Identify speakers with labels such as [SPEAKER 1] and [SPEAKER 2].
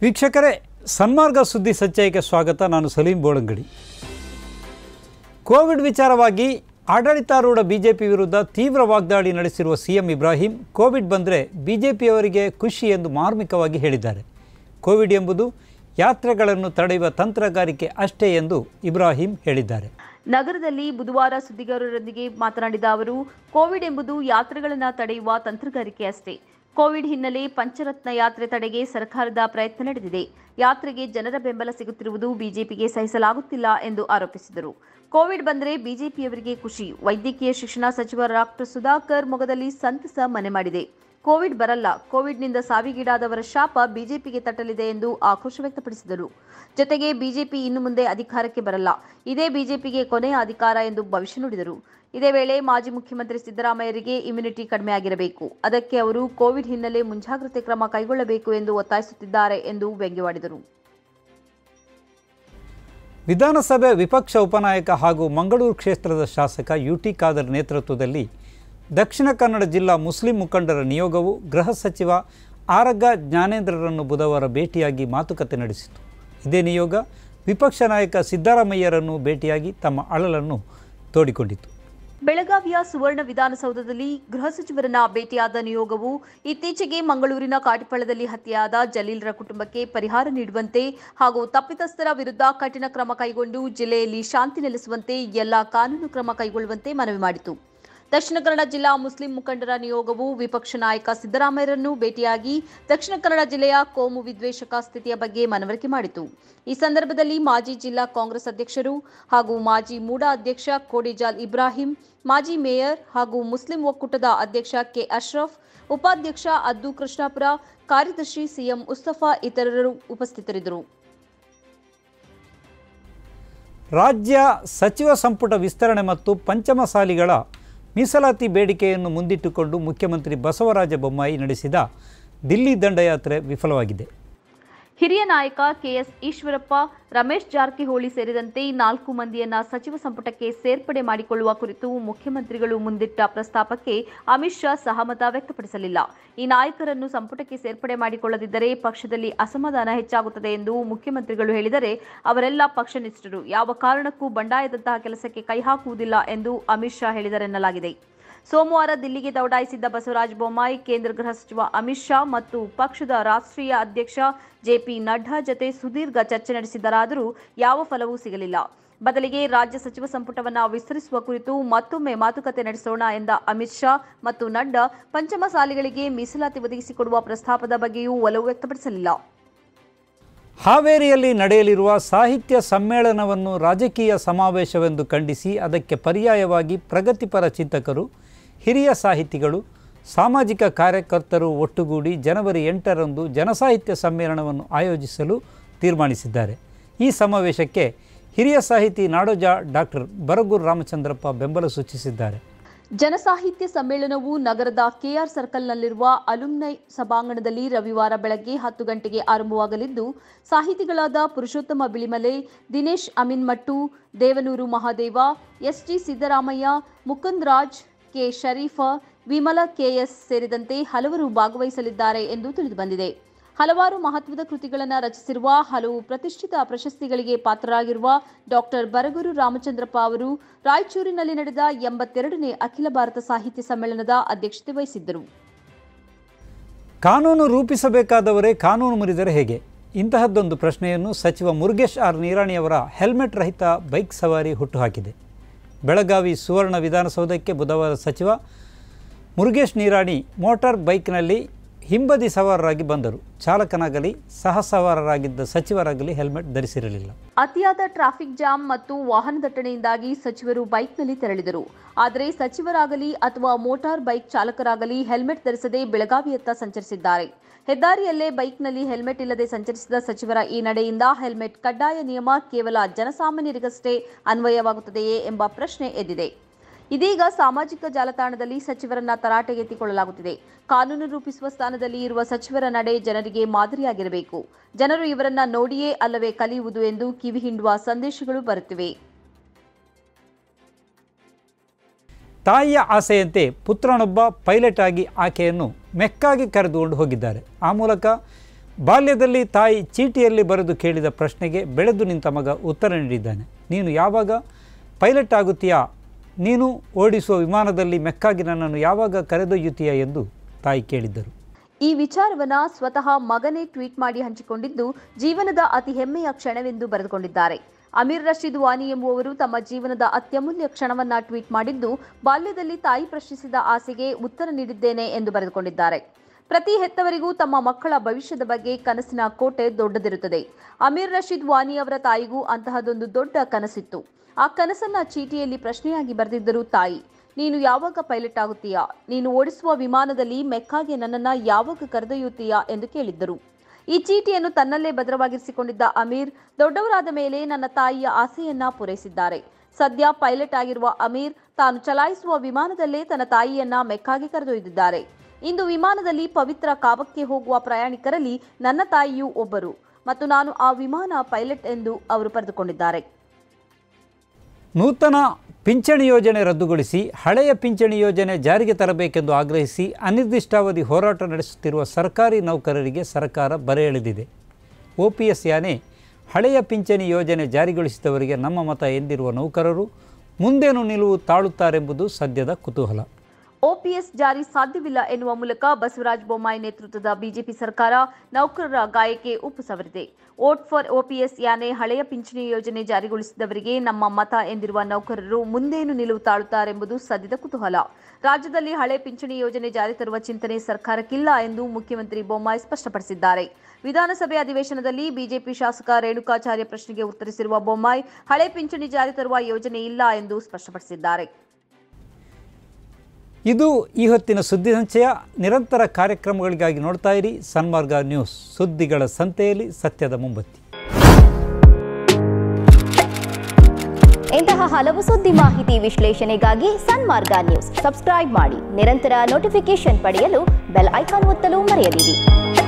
[SPEAKER 1] ವೀಕ್ಷಕರೇ ಸನ್ಮಾರ್ಗ ಸುದ್ದಿ ಸಚ್ಚಾಯಿಗೆ ಸ್ವಾಗತ ನಾನು ಸಲೀಂ ಬೋಳಂಗಡಿ ಕೋವಿಡ್ ವಿಚಾರವಾಗಿ ಆಡಳಿತಾರೂಢ ಬಿಜೆಪಿ ವಿರುದ್ಧ ತೀವ್ರ ವಾಗ್ದಾಳಿ ನಡೆಸಿರುವ ಸಿಎಂ ಇಬ್ರಾಹಿಂ ಕೋವಿಡ್ ಬಂದರೆ ಬಿಜೆಪಿಯವರಿಗೆ ಖುಷಿ ಎಂದು ಮಾರ್ಮಿಕವಾಗಿ ಹೇಳಿದ್ದಾರೆ ಕೋವಿಡ್ ಎಂಬುದು ಯಾತ್ರೆಗಳನ್ನು ತಡೆಯುವ ತಂತ್ರಗಾರಿಕೆ ಅಷ್ಟೇ ಎಂದು ಇಬ್ರಾಹಿಂ ಹೇಳಿದ್ದಾರೆ
[SPEAKER 2] ನಗರದಲ್ಲಿ ಬುಧವಾರ ಸುದ್ದಿಗಾರರೊಂದಿಗೆ ಮಾತನಾಡಿದ ಅವರು ಕೋವಿಡ್ ಎಂಬುದು ಯಾತ್ರೆಗಳನ್ನು ತಡೆಯುವ ತಂತ್ರಗಾರಿಕೆ ಅಷ್ಟೇ ಕೋವಿಡ್ ಹಿನ್ನೆಲೆ ಪಂಚರತ್ನ ಯಾತ್ರೆ ತಡೆಗೆ ಸರ್ಕಾರದ ಪ್ರಯತ್ನ ನಡೆದಿದೆ ಯಾತ್ರೆಗೆ ಜನರ ಬೆಂಬಲ ಸಿಗುತ್ತಿರುವುದು ಬಿಜೆಪಿಗೆ ಸಹಿಸಲಾಗುತ್ತಿಲ್ಲ ಎಂದು ಆರೋಪಿಸಿದರು ಕೋವಿಡ್ ಬಂದರೆ ಬಿಜೆಪಿಯವರಿಗೆ ಖುಷಿ ವೈದ್ಯಕೀಯ ಶಿಕ್ಷಣ ಸಚಿವ ಡಾಕ್ಟರ್ ಸುಧಾಕರ್ ಮೊಗದಲ್ಲಿ ಸಂತಸ ಮನೆ ಮಾಡಿದೆ ಕೋವಿಡ್ ಬರಲ್ಲ ಕೋವಿಡ್ನಿಂದ ಸಾವಿಗೀಡಾದವರ ಶಾಪ ಬಿಜೆಪಿಗೆ ತಟ್ಟಲಿದೆ ಎಂದು ಆಕ್ರೋಶ ವ್ಯಕ್ತಪಡಿಸಿದರು ಜೊತೆಗೆ ಬಿಜೆಪಿ ಇನ್ನು ಮುಂದೆ ಅಧಿಕಾರಕ್ಕೆ ಬರಲ್ಲ ಇದೇ ಬಿಜೆಪಿಗೆ ಕೊನೆಯ ಅಧಿಕಾರ ಎಂದು ಭವಿಷ್ಯ ನುಡಿದರು ಇದೇ ವೇಳೆ ಮಾಜಿ ಮುಖ್ಯಮಂತ್ರಿ ಸಿದ್ದರಾಮಯ್ಯರಿಗೆ ಇಮ್ಯುನಿಟಿ ಕಡಿಮೆಯಾಗಿರಬೇಕು ಅದಕ್ಕೆ ಅವರು ಕೋವಿಡ್ ಹಿನ್ನೆಲೆ ಮುಂಜಾಗ್ರತೆ ಕ್ರಮ ಕೈಗೊಳ್ಳಬೇಕು ಎಂದು ಒತ್ತಾಯಿಸುತ್ತಿದ್ದಾರೆ ಎಂದು ವ್ಯಂಗ್ಯವಾಡಿದರು
[SPEAKER 1] ವಿಧಾನಸಭೆ ವಿಪಕ್ಷ ಉಪನಾಯಕ ಹಾಗೂ ಮಂಗಳೂರು ಕ್ಷೇತ್ರದ ಶಾಸಕ ಯು ಟಿ ಖಾದರ್ ನೇತೃತ್ವದಲ್ಲಿ ದಕ್ಷಿಣ ಕನ್ನಡ ಜಿಲ್ಲಾ ಮುಸ್ಲಿಂ ಮುಖಂಡರ ನಿಯೋಗವು ಗೃಹ ಸಚಿವ ಆರಗ ಜ್ಞಾನೇಂದ್ರರನ್ನು ಬುಧವಾರ ಭೇಟಿಯಾಗಿ ಮಾತುಕತೆ ನಡೆಸಿತು ಇದೇ ನಿಯೋಗ ವಿಪಕ್ಷ ನಾಯಕ ಸಿದ್ದರಾಮಯ್ಯರನ್ನು ಭೇಟಿಯಾಗಿ ತಮ್ಮ ಅಳಲನ್ನು ತೋಡಿಕೊಂಡಿತು
[SPEAKER 2] ಬೆಳಗಾವಿಯ ಸುವರ್ಣ ವಿಧಾನಸೌಧದಲ್ಲಿ ಗೃಹ ಸಚಿವರನ್ನ ಭೇಟಿಯಾದ ನಿಯೋಗವು ಇತ್ತೀಚೆಗೆ ಮಂಗಳೂರಿನ ಕಾಟಿಪಳ್ಳದಲ್ಲಿ ಹತ್ಯೆಯಾದ ಜಲೀಲ್ರ ಕುಟುಂಬಕ್ಕೆ ಪರಿಹಾರ ನೀಡುವಂತೆ ಹಾಗೂ ತಪ್ಪಿತಸ್ಥರ ವಿರುದ್ಧ ಕಠಿಣ ಕ್ರಮ ಕೈಗೊಂಡು ಜಿಲ್ಲೆಯಲ್ಲಿ ಶಾಂತಿ ನೆಲೆಸುವಂತೆ ಎಲ್ಲಾ ಕಾನೂನು ಕ್ರಮ ಕೈಗೊಳ್ಳುವಂತೆ ಮನವಿ ಮಾಡಿತು ದಕ್ಷಿಣ ಕನ್ನಡ ಜಿಲ್ಲಾ ಮುಸ್ಲಿಂ ಮುಖಂಡರ ನಿಯೋಗವು ವಿಪಕ್ಷ ನಾಯಕ ಸಿದ್ದರಾಮಯ್ಯರನ್ನು ಭೇಟಿಯಾಗಿ ದಕ್ಷಿಣ ಕನ್ನಡ ಜಿಲ್ಲೆಯ ಕೋಮು ವಿದ್ವೇಷಕ ಸ್ಥಿತಿಯ ಬಗ್ಗೆ ಮನವರಿಕೆ ಮಾಡಿತು ಈ ಸಂದರ್ಭದಲ್ಲಿ ಮಾಜಿ ಜಿಲ್ಲಾ ಕಾಂಗ್ರೆಸ್ ಅಧ್ಯಕ್ಷರು ಹಾಗೂ ಮಾಜಿ ಮೂಡಾ ಅಧ್ಯಕ್ಷ ಕೋಡಿಜಾಲ್ ಇಬ್ರಾಹಿಂ ಮಾಜಿ ಮೇಯರ್ ಹಾಗೂ ಮುಸ್ಲಿಂ ಒಕ್ಕೂಟದ ಅಧ್ಯಕ್ಷ ಕೆ ಅಶ್ರಫ್ ಉಪಾಧ್ಯಕ್ಷ ಅದ್ದು ಕೃಷ್ಣಾಪುರ ಕಾರ್ಯದರ್ಶಿ ಸಿಎಂ ಮುಸ್ತಫಾ ಇತರರು ಉಪಸ್ಥಿತರಿದ್ದರು
[SPEAKER 1] ರಾಜ್ಯ ಸಚಿವ ಸಂಪುಟ ವಿಸ್ತರಣೆ ಮತ್ತು ಪಂಚಮಸಾಲಿಗಳ ಮೀಸಲಾತಿ ಬೇಡಿಕೆಯನ್ನು ಮುಂದಿಟ್ಟುಕೊಂಡು ಮುಖ್ಯಮಂತ್ರಿ ಬಸವರಾಜ ಬೊಮ್ಮಾಯಿ ನಡೆಸಿದ ದಿಲ್ಲಿ ದಂಡಯಾತ್ರೆ ವಿಫಲವಾಗಿದೆ
[SPEAKER 2] ಹಿರಿಯ ನಾಯಕ ಕೆಎಸ್ ಈಶ್ವರಪ್ಪ ರಮೇಶ್ ಜಾರಕಿಹೊಳಿ ಸೇರಿದಂತೆ ನಾಲ್ಕು ಮಂದಿಯನ್ನ ಸಚಿವ ಸಂಪುಟಕ್ಕೆ ಸೇರ್ಪಡೆ ಮಾಡಿಕೊಳ್ಳುವ ಕುರಿತು ಮುಖ್ಯಮಂತ್ರಿಗಳು ಮುಂದಿಟ್ಟ ಪ್ರಸ್ತಾಪಕ್ಕೆ ಅಮಿತ್ ಶಾ ಸಹಮತ ವ್ಯಕ್ತಪಡಿಸಲಿಲ್ಲ ಈ ನಾಯಕರನ್ನು ಸಂಪುಟಕ್ಕೆ ಸೇರ್ಪಡೆ ಮಾಡಿಕೊಳ್ಳದಿದ್ದರೆ ಪಕ್ಷದಲ್ಲಿ ಅಸಮಾಧಾನ ಹೆಚ್ಚಾಗುತ್ತದೆ ಎಂದು ಮುಖ್ಯಮಂತ್ರಿಗಳು ಹೇಳಿದರೆ ಅವರೆಲ್ಲ ಪಕ್ಷನಿಷ್ಠರು ಯಾವ ಕಾರಣಕ್ಕೂ ಬಂಡಾಯದಂತಹ ಕೆಲಸಕ್ಕೆ ಕೈ ಹಾಕುವುದಿಲ್ಲ ಎಂದು ಅಮಿತ್ ಶಾ ಹೇಳಿದರೆನ್ನಲಾಗಿದೆ ಸೋಮವಾರ ದಿಲ್ಲಿಗೆ ದೌಡಾಯಿಸಿದ್ದ ಬಸವರಾಜ ಬೊಮ್ಮಾಯಿ ಕೇಂದ್ರ ಗೃಹ ಸಚಿವ ಅಮಿತ್ ಶಾ ಮತ್ತು ಪಕ್ಷದ ರಾಷ್ಟ್ರೀಯ ಅಧ್ಯಕ್ಷ ಜೆಪಿ ನಡ್ಡಾ ಜತೆ ಸುದೀರ್ಘ ಚರ್ಚೆ ನಡೆಸಿದರಾದರೂ ಯಾವ ಫಲವೂ ಸಿಗಲಿಲ್ಲ ಬದಲಿಗೆ ರಾಜ್ಯ ಸಚಿವ ಸಂಪುಟವನ್ನು ವಿಸ್ತರಿಸುವ ಕುರಿತು ಮತ್ತೊಮ್ಮೆ ಮಾತುಕತೆ ನಡೆಸೋಣ ಎಂದ ಅಮಿತ್ ಶಾ ಮತ್ತು ನಡ್ಡಾ ಪಂಚಮಸಾಲಿಗಳಿಗೆ ಮೀಸಲಾತಿ ಒದಗಿಸಿಕೊಡುವ ಪ್ರಸ್ತಾಪದ ಬಗ್ಗೆಯೂ ಒಲವು ವ್ಯಕ್ತಪಡಿಸಲಿಲ್ಲ
[SPEAKER 1] ಹಾವೇರಿಯಲ್ಲಿ ನಡೆಯಲಿರುವ ಸಾಹಿತ್ಯ ಸಮ್ಮೇಳನವನ್ನು ರಾಜಕೀಯ ಸಮಾವೇಶವೆಂದು ಖಂಡಿಸಿ ಅದಕ್ಕೆ ಪರ್ಯಾಯವಾಗಿ ಪ್ರಗತಿಪರ ಚಿಂತಕರು ಹಿರಿಯ ಸಾಹಿತಿಗಳು ಸಾಮಾಜಿಕ ಕಾರ್ಯಕರ್ತರು ಒಟ್ಟುಗೂಡಿ ಜನವರಿ ಎಂಟರಂದು ಜನಸಾಹಿತ್ಯ ಸಮ್ಮೇಳನವನ್ನು ಆಯೋಜಿಸಲು ತೀರ್ಮಾನಿಸಿದ್ದಾರೆ ಈ ಸಮಾವೇಶಕ್ಕೆ ಹಿರಿಯ ಸಾಹಿತಿ ನಾಡೋಜ ಡಾಕ್ಟರ್ ಬರಗೂರು ರಾಮಚಂದ್ರಪ್ಪ ಬೆಂಬಲ ಸೂಚಿಸಿದ್ದಾರೆ
[SPEAKER 2] ಜನಸಾಹಿತ್ಯ ಸಮ್ಮೇಳನವು ನಗರದ ಕೆಆರ್ ಸರ್ಕಲ್ನಲ್ಲಿರುವ ಅಲುಮ್ನೈ ಸಭಾಂಗಣದಲ್ಲಿ ರವಿವಾರ ಬೆಳಗ್ಗೆ ಹತ್ತು ಗಂಟೆಗೆ ಆರಂಭವಾಗಲಿದ್ದು ಸಾಹಿತಿಗಳಾದ Purushottama Bilimale Dinesh Aminmattu Devanuru Mahadeva ST Siddaramaiah Mukund Raj K Sharifa Vimala KS ಸೇರಿದಂತೆ ಹಲವರು ಭಾಗವಹಿಸಲಿದ್ದಾರೆ ಎಂದು ತಿಳಿದುಬಂದಿದೆ ಹಲವಾರು ಮಹತ್ವದ ಕೃತಿಗಳನ್ನು ರಚಿಸಿರುವ ಹಲವು ಪ್ರತಿಷ್ಠಿತ ಪ್ರಶಸ್ತಿಗಳಿಗೆ ಪಾತ್ರರಾಗಿರುವ ಡಾಕ್ಟರ್ ಬರಗೂರು ರಾಮಚಂದ್ರಪ್ಪ ಅವರು ರಾಯಚೂರಿನಲ್ಲಿ ನಡೆದ ಎಂಬತ್ತೆರಡನೇ ಅಖಿಲ ಭಾರತ ಸಾಹಿತ್ಯ ಸಮ್ಮೇಳನದ ಅಧ್ಯಕ್ಷತೆ ವಹಿಸಿದ್ದರು
[SPEAKER 1] ಕಾನೂನು ರೂಪಿಸಬೇಕಾದವರೇ ಕಾನೂನು ಮುರಿದರೆ ಹೇಗೆ ಇಂತಹದ್ದೊಂದು ಪ್ರಶ್ನೆಯನ್ನು ಸಚಿವ ಮುರುಗೇಶ್ ಆರ್ ನಿರಾಣಿಯವರ ಹೆಲ್ಮೆಟ್ ರಹಿತ ಬೈಕ್ ಸವಾರಿ ಹುಟ್ಟುಹಾಕಿದೆ ಬೆಳಗಾವಿ ಸುವರ್ಣ ವಿಧಾನಸೌಧಕ್ಕೆ ಬುಧವಾರ ಸಚಿವ ಮುರುಗೇಶ್ ನಿರಾಣಿ ಮೋಟಾರ್ ಬೈಕ್ನಲ್ಲಿ ಹಿಂಬದಿ ಸವಾರರಾಗಿ ಬಂದರು ಚಾಲಕನಾಗಲಿ ಸಹ ಸವಾರರಾಗಿದ್ದ ಸಚಿವರಾಗಲಿ ಹೆಲ್ಮೆಟ್ ಧರಿಸಿರಲಿಲ್ಲ
[SPEAKER 2] ಅತಿಯಾದ ಟ್ರಾಫಿಕ್ ಜಾಮ್ ಮತ್ತು ವಾಹನ ದಟ್ಟಣೆಯಿಂದಾಗಿ ಸಚಿವರು ಬೈಕ್ನಲ್ಲಿ ತೆರಳಿದರು ಆದರೆ ಸಚಿವರಾಗಲಿ ಅಥವಾ ಮೋಟಾರ್ ಬೈಕ್ ಚಾಲಕರಾಗಲಿ ಹೆಲ್ಮೆಟ್ ಧರಿಸದೆ ಬೆಳಗಾವಿಯತ್ತ ಸಂಚರಿಸಿದ್ದಾರೆ ಹೆದ್ದಾರಿಯಲ್ಲೇ ಬೈಕ್ನಲ್ಲಿ ಹೆಲ್ಮೆಟ್ ಇಲ್ಲದೆ ಸಂಚರಿಸಿದ ಸಚಿವರ ಈ ನಡೆಯಿಂದ ಹೆಲ್ಮೆಟ್ ಕಡ್ಡಾಯ ನಿಯಮ ಕೇವಲ ಜನಸಾಮಾನ್ಯರಿಗಷ್ಟೇ ಅನ್ವಯವಾಗುತ್ತದೆಯೇ ಎಂಬ ಪ್ರಶ್ನೆ ಎದ್ದಿದೆ ಇದೀಗ ಸಾಮಾಜಿಕ ಜಾಲತಾಣದಲ್ಲಿ ಸಚಿವರನ್ನ ತರಾಟೆಗೆತ್ತಿಕೊಳ್ಳಲಾಗುತ್ತಿದೆ ಕಾನೂನು ರೂಪಿಸುವ ಸ್ಥಾನದಲ್ಲಿ ಇರುವ ಸಚಿವರ ನಡೆ ಜನರಿಗೆ ಮಾದರಿಯಾಗಿರಬೇಕು ಜನರು ಇವರನ್ನ ನೋಡಿಯೇ ಅಲ್ಲವೇ ಕಲಿಯುವುದು ಎಂದು ಕಿವಿ ಹಿಂಡುವ ಸಂದೇಶಗಳು ಬರುತ್ತಿವೆ
[SPEAKER 1] ತಾಯಿಯ ಆಸೆಯಂತೆ ಪುತ್ರನೊಬ್ಬ ಪೈಲಟ್ ಆಗಿ ಆಕೆಯನ್ನು ಮೆಕ್ಕಾಗಿ ಕರೆದುಕೊಂಡು ಹೋಗಿದ್ದಾರೆ ಆ ಮೂಲಕ ಬಾಲ್ಯದಲ್ಲಿ ತಾಯಿ ಚೀಟಿಯಲ್ಲಿ ಬರೆದು ಕೇಳಿದ ಪ್ರಶ್ನೆಗೆ ಬೆಳೆದು ನಿಂತ ಮಗ ಉತ್ತರ ನೀಡಿದ್ದಾನೆ ನೀನು ಯಾವಾಗ ಪೈಲಟ್ ಆಗುತ್ತೀಯಾ ನೀನು ಓಡಿಸುವ ವಿಮಾನದಲ್ಲಿ ಮೆಕ್ಕಾಗಿ ನನ್ನನ್ನು ಯಾವಾಗ ಕರೆದೊಯ್ಯುತ್ತೀಯಾ ಎಂದು ತಾಯಿ ಕೇಳಿದ್ದರು
[SPEAKER 2] ಈ ವಿಚಾರವನ್ನ ಸ್ವತಃ ಮಗನೇ ಟ್ವೀಟ್ ಮಾಡಿ ಹಂಚಿಕೊಂಡಿದ್ದು ಜೀವನದ ಅತಿ ಹೆಮ್ಮೆಯ ಕ್ಷಣವೆಂದು ಬರೆದುಕೊಂಡಿದ್ದಾರೆ ಅಮೀರ್ ರಶೀದ್ ವಾನಿ ಎಂಬುವವರು ತಮ್ಮ ಜೀವನದ ಅತ್ಯಮೂಲ್ಯ ಕ್ಷಣವನ್ನ ಟ್ವೀಟ್ ಮಾಡಿದ್ದು ಬಾಲ್ಯದಲ್ಲಿ ತಾಯಿ ಪ್ರಶ್ನಿಸಿದ ಆಸೆಗೆ ಉತ್ತರ ನೀಡಿದ್ದೇನೆ ಎಂದು ಬರೆದುಕೊಂಡಿದ್ದಾರೆ ಪ್ರತಿ ಹೆತ್ತವರಿಗೂ ತಮ್ಮ ಮಕ್ಕಳ ಭವಿಷ್ಯದ ಬಗ್ಗೆ ಕನಸಿನ ಕೋಟೆ ದೊಡ್ಡದಿರುತ್ತದೆ ಅಮೀರ್ ರಶೀದ್ ವಾನಿ ಅವರ ತಾಯಿಗೂ ಅಂತಹದೊಂದು ದೊಡ್ಡ ಕನಸಿತ್ತು ಆ ಕನಸನ್ನ ಚೀಟಿಯಲ್ಲಿ ಪ್ರಶ್ನೆಯಾಗಿ ಬರೆದಿದ್ದರು ತಾಯಿ ನೀನು ಯಾವಾಗ ಪೈಲಟ್ ಆಗುತ್ತೀಯಾ ನೀನು ಓಡಿಸುವ ವಿಮಾನದಲ್ಲಿ ಮೆಕ್ಕಾಗೆ ನನ್ನನ್ನ ಯಾವಾಗ ಕರೆದೊಯ್ಯುತ್ತೀಯಾ ಎಂದು ಕೇಳಿದ್ದರು ಈ ಚೀಟಿಯನ್ನು ತನ್ನಲ್ಲೇ ಭದ್ರವಾಗಿರಿಸಿಕೊಂಡಿದ್ದ ಅಮೀರ್ ದೊಡ್ಡವರಾದ ಮೇಲೆ ನನ್ನ ತಾಯಿಯ ಆಸೆಯನ್ನ ಪೂರೈಸಿದ್ದಾರೆ ಸದ್ಯ ಪೈಲಟ್ ಆಗಿರುವ ಅಮೀರ್ ತಾನು ಚಲಾಯಿಸುವ ವಿಮಾನದಲ್ಲೇ ತನ್ನ ತಾಯಿಯನ್ನ ಮೆಕ್ಕಾಗೆ ಕರೆದೊಯ್ದಿದ್ದಾರೆ ಇಂದು ವಿಮಾನದಲ್ಲಿ ಪವಿತ್ರ ಕಾಬಕ್ಕೆ ಹೋಗುವ ಪ್ರಯಾಣಿಕರಲ್ಲಿ ನನ್ನ ತಾಯಿಯೂ ಒಬ್ಬರು ಮತ್ತು ನಾನು ಆ ವಿಮಾನ ಪೈಲಟ್ ಎಂದು ಅವರು ಬರೆದುಕೊಂಡಿದ್ದಾರೆ
[SPEAKER 1] ನೂತನ ಪಿಂಚಣಿ ಯೋಜನೆ ರದ್ದುಗೊಳಿಸಿ ಹಳೆಯ ಪಿಂಚಣಿ ಯೋಜನೆ ಜಾರಿಗೆ ತರಬೇಕೆಂದು ಆಗ್ರಹಿಸಿ ಅನಿರ್ದಿಷ್ಟಾವಧಿ ಹೋರಾಟ ನಡೆಸುತ್ತಿರುವ ಸರ್ಕಾರಿ ನೌಕರರಿಗೆ ಸರ್ಕಾರ ಬರೆ ಎಳೆದಿದೆ ಒ ಪಿ ಎಸ್ ಯಾನೆ ಹಳೆಯ ಪಿಂಚಣಿ ಯೋಜನೆ ಜಾರಿಗೊಳಿಸಿದವರಿಗೆ ನಮ್ಮ ಮತ ಎಂದಿರುವ ನೌಕರರು ಮುಂದೇನು ನಿಲುವು ತಾಳುತ್ತಾರೆಂಬುದು ಸದ್ಯದ ಕುತೂಹಲ
[SPEAKER 2] ಓಪಿಎಸ್ ಜಾರಿ ಸಾಧ್ಯವಿಲ್ಲ ಎನ್ನುವ ಮೂಲಕ ಬಸವರಾಜ ಬೊಮ್ಮಾಯಿ ನೇತೃತ್ವದ ಬಿಜೆಪಿ ಸರ್ಕಾರ ನೌಕರರ ಗಾಯಕ್ಕೆ ಉಪ್ಪು ಸವರಿದೆ ವೋಟ್ ಫಾರ್ ಓಪಿಎಸ್ ಯಾನೆ ಹಳೆಯ ಪಿಂಚಣಿ ಯೋಜನೆ ಜಾರಿಗೊಳಿಸಿದವರಿಗೆ ನಮ್ಮ ಮತ ಎಂದಿರುವ ನೌಕರರು ಮುಂದೇನು ನಿಲುವು ತಾಳುತ್ತಾರೆಂಬುದು ಸದ್ಯದ ಕುತೂಹಲ ರಾಜ್ಯದಲ್ಲಿ ಹಳೆ ಪಿಂಚಣಿ ಯೋಜನೆ ಜಾರಿ ತರುವ ಚಿಂತನೆ ಸರ್ಕಾರಕ್ಕಿಲ್ಲ ಎಂದು ಮುಖ್ಯಮಂತ್ರಿ ಬೊಮ್ಮಾಯಿ ಸ್ಪಷ್ಟಪಡಿಸಿದ್ದಾರೆ ವಿಧಾನಸಭೆ ಅಧಿವೇಶನದಲ್ಲಿ ಬಿಜೆಪಿ ಶಾಸಕ ರೇಣುಕಾಚಾರ್ಯ ಪ್ರಶ್ನೆಗೆ ಉತ್ತರಿಸಿರುವ ಬೊಮ್ಮಾಯಿ ಹಳೆ ಪಿಂಚಣಿ ಜಾರಿ ತರುವ ಯೋಜನೆ ಇಲ್ಲ ಎಂದು ಸ್ಪಷ್ಟಪಡಿಸಿದ್ದಾರೆ
[SPEAKER 1] ಇದು ಈ ಹೊತ್ತಿನ ಸುದ್ದಿ ಸಂಚಯ ನಿರಂತರ ಕಾರ್ಯಕ್ರಮಗಳಿಗಾಗಿ ನೋಡ್ತಾ ಇರಿ ಸನ್ಮಾರ್ಗ ನ್ಯೂಸ್ ಸುದ್ದಿಗಳ ಸಂತೆಯಲ್ಲಿ ಸತ್ಯದ ಮುಂಬತ್ತಿ
[SPEAKER 3] ಇಂತಹ ಹಲವು ಸುದ್ದಿ ಮಾಹಿತಿ ವಿಶ್ಲೇಷಣೆಗಾಗಿ ಸನ್ಮಾರ್ಗ ನ್ಯೂಸ್ ಸಬ್ಸ್ಕ್ರೈಬ್ ಮಾಡಿ ನಿರಂತರ ನೋಟಿಫಿಕೇಶನ್ ಪಡೆಯಲು ಬೆಲ್ ಐಕಾನ್ ಒತ್ತಲು ಮರೆಯದಿರಿ